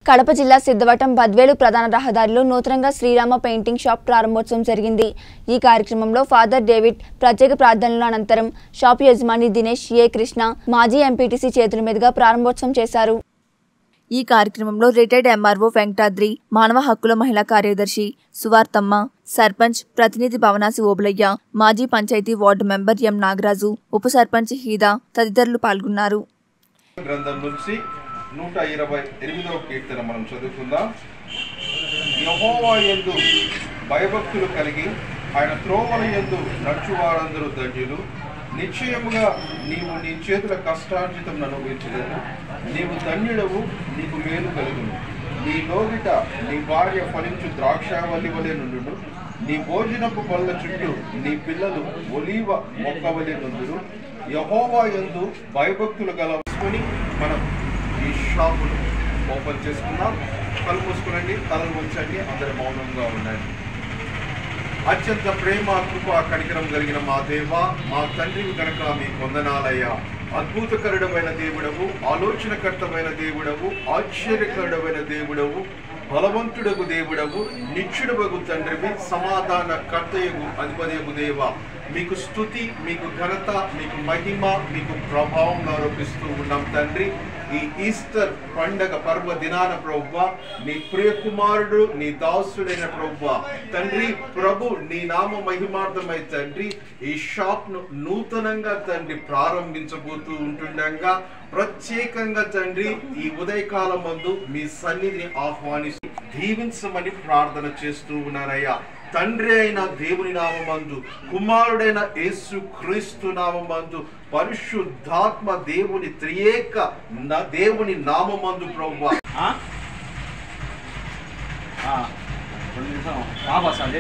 కడప జిల్లా సిద్ధవటం బద్వేలు ప్రధాన రహదారిలో నూతనంగా శ్రీరామ పెయింటింగ్ షాప్ ప్రారంభోత్సవం జరిగింది ఈ కార్యక్రమంలో ఫాదర్ డేవిడ్ ప్రత్యేక ప్రార్థనల అనంతరం షాప్ యజమాని దినేష్ ఏ కృష్ణ మాజీ ఎంపీటీసీ చేతుల మీదుగా ప్రారంభోత్సవం చేశారు ఈ కార్యక్రమంలో రిటైర్డ్ ఎంఆర్ఓ వెంకటాద్రి మానవ హక్కుల మహిళా కార్యదర్శి సువార్తమ్మ సర్పంచ్ ప్రతినిధి భవనాసి ఓబులయ్య మాజీ panchayati ward member M Nagaraju ఉప సర్పంచ్ హీదా తదితరులు పాల్గొన్నారు గ్రంథం నుంచి నూట ఇరవై ఎనిమిదవ కీర్తన మనం చదువుకుందాం యహోవా యందు భయభక్తులు కలిగి ఆయన త్రోవల యందు నడుచువారందరూ ధన్యులు నిశ్చయముగా నీవు నీ చేతుల కష్టార్జితం అనుభవించలేదు నీవు ధన్యుడవు నీకు మేలు కలుగును నీ లోగిట నీ భార్య ఫలించు ద్రాక్షావల్లి వలె నుండును నీ భోజనపు పళ్ళ చుట్టూ నీ పిల్లలు ఒలీవ మొక్క వలె నుండును యహోవా యందు భయభక్తులు గలసుకొని మనం ఈ షాపును ఓపెన్ చేసుకుందాం కళ్ళు మూసుకునండి తలలు ఉంచండి అందరు మౌనంగా ఉండండి అత్యంత ప్రేమ కృప కనికరం కలిగిన మా దేవ మా తండ్రివి కనుక మీ వందనాలయ్యా అద్భుతకరుడమైన దేవుడవు ఆలోచనకర్తమైన దేవుడవు ఆశ్చర్యకరుడమైన దేవుడవు బలవంతుడగు దేవుడవు నిత్యుడవగు తండ్రివి సమాధాన కర్తయగు అధిపతియగు దేవ మీకు స్థుతి మీకు ఘనత మీకు మహిమ మీకు ప్రభావం ఆరోపిస్తూ ఉన్నాం తండ్రి ఈ ఈస్టర్ పండగ పర్వ దినాన ప్రవ్వ నీ ప్రియ కుమారుడు నీ దాసుడైన ప్రవ్వ తండ్రి ప్రభు నీ నామ మహిమార్థమై తండ్రి ఈ షాప్ ను నూతనంగా తండ్రి ప్రారంభించబోతూ ఉంటుండగా ప్రత్యేకంగా తండ్రి ఈ ఉదయకాలం మందు మీ సన్నిధిని ఆహ్వానిస్తూ దీవించమని ప్రార్థన చేస్తూ ఉన్నానయ్యా తండ్రి అయిన దేవుని నామందు కుమారుడైన యేసు క్రీస్తు నామందు పరిశుద్ధాత్మ దేవుని త్రియేక న- దేవుని నామందు ప్రభు ఆ? ఆ, రెండు నిమిషం బాబా సార్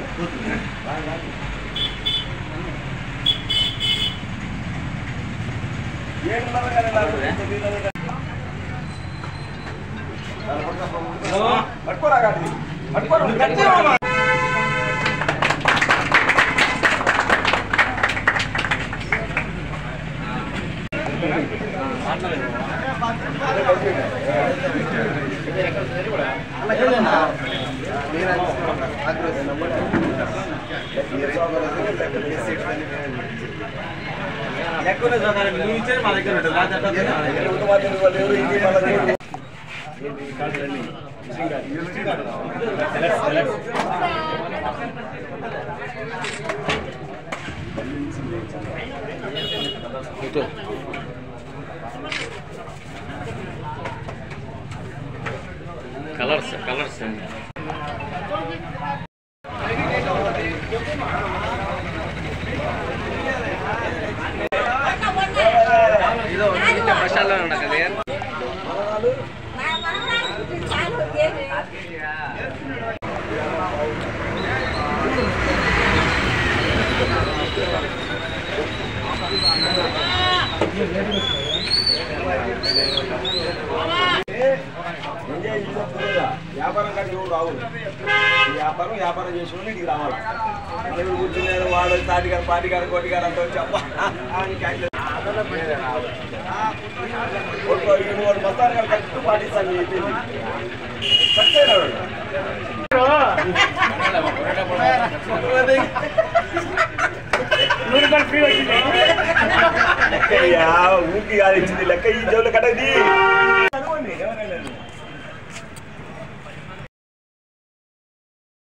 ఎక్కువనే చదవాలి నువ్వు ఇచ్చేది మా దగ్గర ఉంటుంది లేకపోతే నా దగ్గర కలర్స్ కలర్స్ ఇదో మసాలా ఉన్నా కదా వ్యాపారం కానీ ఎవరు రావు ఈ వ్యాపారం వ్యాపారం చేసి ఇంటికి రావాలి ఎవరు కూర్చున్నారు వాడు తాటి గారు పాటి గారు కోటి గారు అంతా వచ్చి అబ్బా అని క్యాన్సిల్ వాడు మొత్తాన్ని గారు కరెక్ట్ పాటిస్తాను చెప్పింది సక్సెస్ లెక్క ఊరికి కాదు ఇచ్చింది లెక్క ఈ జోలు కట్టది